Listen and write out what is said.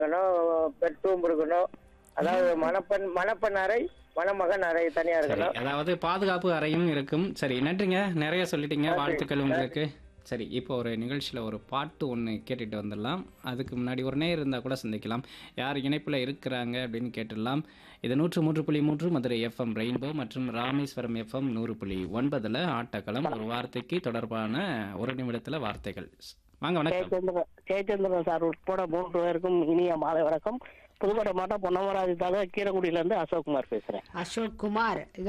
இருக்கணும் பெட்ரூம் இருக்கணும் அதாவது மணப்பெண் மணப்பெண் அறை மணமகன் அறை தனியா சரி இருக்கணும் அதாவது பாதுகாப்பு அறையும் இருக்கும் சரி நன்றிங்க நிறைய சொல்லிட்டீங்க வாழ்த்துக்கள் உங்களுக்கு சரி இப்போ ஒரு நிகழ்ச்சியில் ஒரு பாட்டு ஒன்று கேட்டுட்டு வந்துடலாம் அதுக்கு முன்னாடி ஒரு நேர் இருந்தால் கூட சந்திக்கலாம் யார் இணைப்பில் இருக்கிறாங்க அப்படின்னு கேட்டுடலாம் இது நூற்று மூன்று புள்ளி மூன்று மதுரை எஃப்எம் ரெயின்போ மற்றும் ராமேஸ்வரம் எஃப்எம் நூறு புள்ளி ஒன்பதில் ஆட்டக்களம் ஒரு வார்த்தைக்கு தொடர்பான ஒரு நிமிடத்தில் வார்த்தைகள் வாங்க வணக்கம் ஜெயச்சந்திரன் ஜெயச்சந்திரன் சார் உட்பட மூன்று பேருக்கும் இனிய மாலை வணக்கம் புதுக்கோட்டை மாவட்டம் பொன்னமராஜி தாலுகா கீரங்குடியில இருந்து அசோக்குமார் பேசுறேன் அசோக் குமார் இது